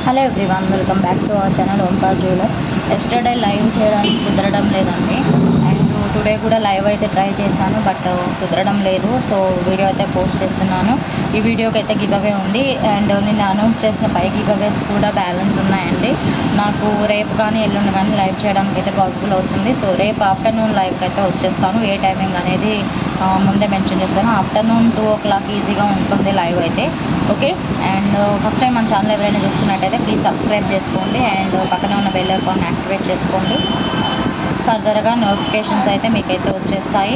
Hello everyone welcome back to our channel Omkar jewellers yesterday live చేయడానికి కుదరడం లేదండి and today కూడా లైవ్ అయితే ట్రై చేశాను బట్ కుదరడం లేదు సో వీడియో అయితే పోస్ట్ చేస్తున్నాను ఈ వీడియోకి అయితే గివ్ అవే ఉంది అండ్ నేను అనౌన్స్ చేసిన పై గివ్ అవేస్ కూడా బ్యాలెన్స్ ఉన్నాయండి నాకు రేపు కానీ ఎల్లుండి కానీ లైవ్ చేయడానికి అయితే పాసిబుల్ అవుతుంది సో రేపు ఆఫ్టర్నూన్ లైవ్కి అయితే వచ్చేస్తాను ఏ టైమింగ్ అనేది ఆ, ముందే మెన్షన్ చేస్తాను ఆఫ్టర్నూన్ టూ ఓ క్లాక్ ఈజీగా ఉంటుంది లైవ్ అయితే ఓకే అండ్ ఫస్ట్ టైం మన ఛానల్ ఎవరైనా చూస్తున్నట్టయితే ప్లీజ్ సబ్స్క్రైబ్ చేసుకోండి అండ్ పక్కనే ఉన్న బెల్ ఐకాన్ యాక్టివేట్ చేసుకోండి ఫర్దర్గా నోటిఫికేషన్స్ అయితే మీకైతే వచ్చేస్తాయి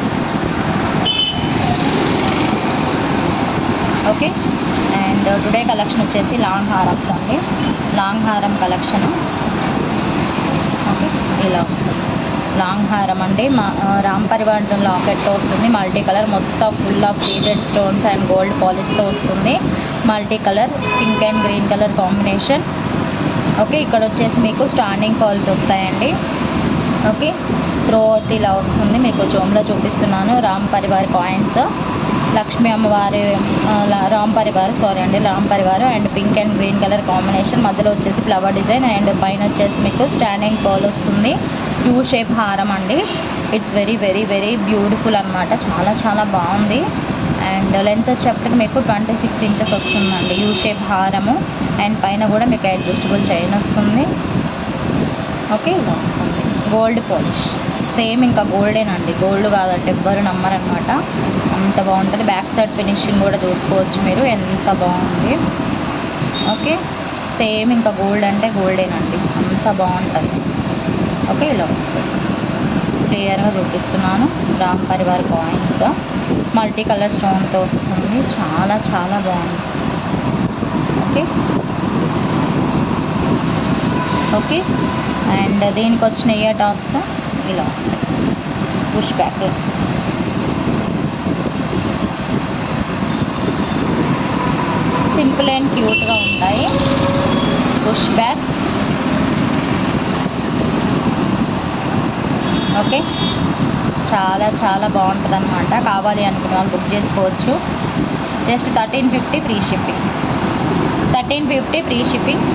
ఓకే అండ్ టుడే కలెక్షన్ వచ్చేసి లాంగ్ హారమ్స్ అండి లాంగ్ హారం కలెక్షన్ ఓకే ఇలా వస్తుంది లాంగ్ హారం అండి మా ఆ, రామ్ పరివార్ లాకెట్తో వస్తుంది మల్టీ కలర్ మొత్తం full of seeded stones and gold పాలిష్తో వస్తుంది multi colour pink and green colour combination okay ఇక్కడ వచ్చేసి మీకు స్టాండింగ్ పర్ల్స్ వస్తాయండి ఓకే త్రోట్ ఇలా వస్తుంది మీకు జోమ్లో చూపిస్తున్నాను రామ్ పరివార్ కాయిన్స్ లక్ష్మీ అమ్మవారి ఆ, లా- రామ్ పరివార్ సారీ అండి Ram Parivar and pink and green colour combination మధ్యలో వచ్చేసి ఫ్లవర్ డిజైన్ అండ్ పైన వచ్చేసి మీకు స్టాండింగ్ పర్ల్ వస్తుంది యూ షేప్ హారం అండి it's very very very beautiful అనమాట చాలా చాలా బాగుంది అండ్ లెంత్ వచ్చేప్పటికి మీకు ట్వంటీ సిక్స్ ఇంచెస్ వస్తుందండి యూ షేప్ హారము అండ్ పైన కూడా మీకు అడ్జస్టబుల్ చైన్ వస్తుంది ఓకే ఇలా వస్తుంది గోల్డ్ పాలిష్ సేమ్ ఇంకా గోల్డేనండి గోల్డ్ కాదంటే ఎవ్వరు నమ్మరనమాట అంత బాగుంటుంది బ్యాక్ సైడ్ ఫినిషింగ్ కూడా చూసుకోవచ్చు మీరు ఎంత బాగుంది ఓకే సేమ్ ఇంకా గోల్డ్ అంటే గోల్డేనండి అంత బాగుంటుంది ఓకే ఇలా వస్తుంది క్లియర్గా చూపిస్తున్నాను Ram Parivar coins multi colour స్టోన్తో వస్తుంది చాలా చాలా బాగుంది ఓకే ఓకే అండ్ దీనికి వచ్చిన ఇయర్ టాప్స్ ఇలా వస్తాయి పుష్ బ్యాక్లో సింపుల్ అండ్ క్యూట్గా ఉంటాయి పుష్ బ్యాక్ ఓకే చాలా చాలా బాగుంటుంది అనమాట కావాలి అనుకున్న వాళ్ళు బుక్ చేసుకోవచ్చు just thirteen fifty free shipping thirteen fifty free shipping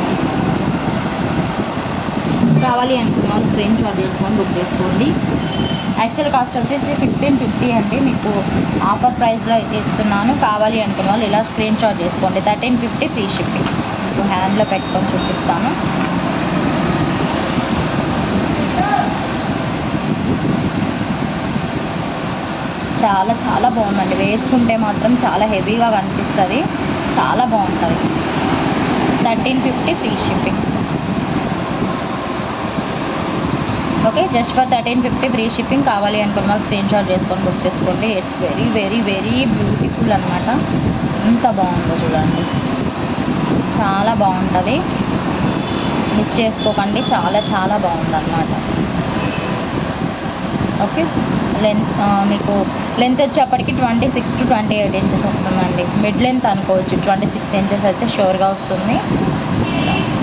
కావాలి అనుకున్న వాళ్ళు స్క్రీన్ షాట్ చేసుకొని బుక్ చేసుకోండి యాక్చువల్ కాస్ట్ వచ్చేసి ఫిఫ్టీన్ ఫిఫ్టీ అండి మీకు ఆఫర్ ప్రైస్లో అయితే ఇస్తున్నాను కావాలి అనుకున్న వాళ్ళు ఇలా స్క్రీన్ షాట్ చేసుకోండి థర్టీన్ ఫిఫ్టీ ఫ్రీ షిప్పింగ్ మీకు హ్యాండ్లో పెట్టుకొని చూపిస్తాను చాలా చాలా బాగుందండి వేసుకుంటే మాత్రం చాలా హెవీగా కనిపిస్తుంది చాలా బాగుంటుంది thirteen fifty free shipping okay just for thirteen fifty free shipping కావాలి అనుకున్న వాళ్ళు స్క్రీన్ షాట్ చేసుకొని బుక్ చేసుకోండి it's very very very beautiful అనమాట ఎంత బాగుందో చూడండి చాలా బాగుంటుంది మిస్ చేసుకోకండి చాలా చాలా బాగుంది అనమాట ఓకే లెంత్ మీకు లెంత్ వచ్చేప్పటికి twenty six to twenty eight inches వస్తుందండి మిడ్ లెంత్ అనుకోవచ్చు ట్వంటీ సిక్స్ ఇంచెస్ అయితే షూర్గా వస్తుంది ఇలా వస్తుంది.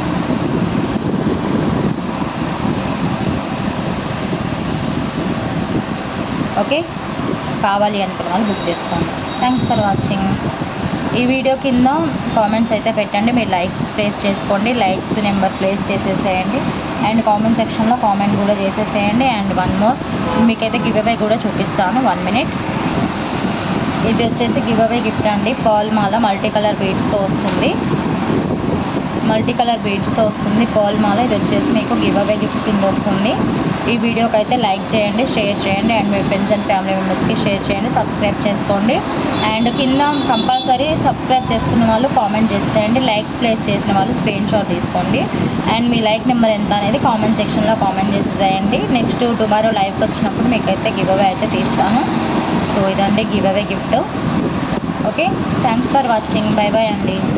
ఓకే కావాలి అనుకున్న వాళ్ళు బుక్ చేసుకోండి థ్యాంక్స్ ఫర్ వాచింగ్ ఈ వీడియో కింద కామెంట్స్ అయితే పెట్టండి మీరు లైక్స్ ప్లేస్ చేసుకోండి లైక్స్ నెంబర్ ప్లేస్ చేసేసేయండి అండ్ కామెంట్ సెక్షన్లో కామెంట్ కూడా చేసేసేయండి అండ్ వన్ మోర్ మీకైతే గివ్ అవే కూడా చూపిస్తాను వన్ మినిట్ ఇది వచ్చేసి గివ్ అవే గిఫ్ట్ అండి పర్ల్ మాల మల్టీ కలర్ బీడ్స్తో వస్తుంది మల్టీ కలర్ బీడ్స్తో వస్తుంది పర్ల్ మాల ఇది వచ్చేసి మీకు గివ్ అవే గిఫ్ట్ కింద వస్తుంది ఈ వీడియోకి అయితే లైక్ చేయండి షేర్ చేయండి అండ్ మీ ఫ్రెండ్స్ అండ్ ఫ్యామిలీ మెంబర్స్కి షేర్ చేయండి సబ్స్క్రైబ్ చేసుకోండి అండ్ కింద కంపల్సరీ సబ్స్క్రైబ్ చేసుకున్న వాళ్ళు కామెంట్ చేసేయండి లైక్స్ ప్లేస్ చేసిన వాళ్ళు స్క్రీన్ షాట్ తీసుకోండి అండ్ మీ లైక్ నెంబర్ ఎంత అనేది కామెంట్ సెక్షన్లో కామెంట్ చేసేయండి నెక్స్ట్ టుమారో లైవ్కి వచ్చినప్పుడు మీకైతే గివ్ అవే అయితే తీస్తాను సో ఇదండి give away gift okay thanks for watching bye bye అండి